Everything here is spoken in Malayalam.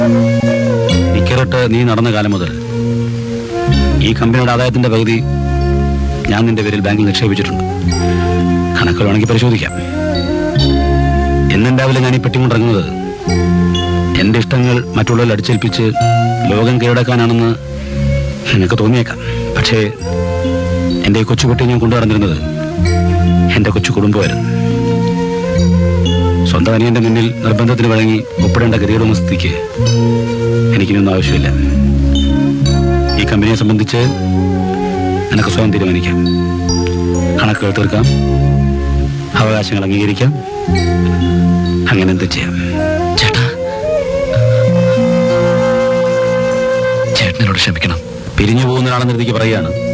ഇക്കരട്ട് നീ നടന്ന കാലം മുതൽ ഈ കമ്പനിയുടെ ആദായത്തിന്റെ പകുതി ഞാൻ നിന്റെ പേരിൽ ബാങ്കിൽ നിക്ഷേപിച്ചിട്ടുണ്ട് കണക്കുകൾ വേണമെങ്കിൽ പരിശോധിക്കാം എന്നും രാവിലെ ഞാൻ ഈ പെട്ടി കൊണ്ടിറങ്ങുന്നത് എന്റെ ഇഷ്ടങ്ങൾ മറ്റുള്ളവരിൽ അടിച്ചേൽപ്പിച്ച് ലോകം കീഴടക്കാനാണെന്ന് നിനക്ക് തോന്നിയേക്കാം പക്ഷേ എന്റെ ഈ കൊച്ചുകുട്ടി ഞാൻ കൊണ്ടു നടന്നിരുന്നത് എന്റെ കൊച്ചു കുടുംബമായിരുന്നു സ്വന്തം അനിയന്റെ മുന്നിൽ നിർബന്ധത്തിന് വഴങ്ങി ഒപ്പിടേണ്ട ഗതികളുടെ സ്ഥിതിക്ക് എനിക്കിനൊന്നും ആവശ്യമില്ല ഈ കമ്പനിയെ സംബന്ധിച്ച് നിനക്ക് സ്വയം തീരുമാനിക്കാം കണക്കുകൾ തീർക്കാം അവകാശങ്ങൾ അംഗീകരിക്കാം അങ്ങനെ എന്ത് ചെയ്യാം ചേട്ടാ ചേട്ടനോട് ക്ഷമിക്കണം പിരിഞ്ഞു പോകുന്ന ഒരാളെന്ന് രീതിക്ക് പറയുകയാണ്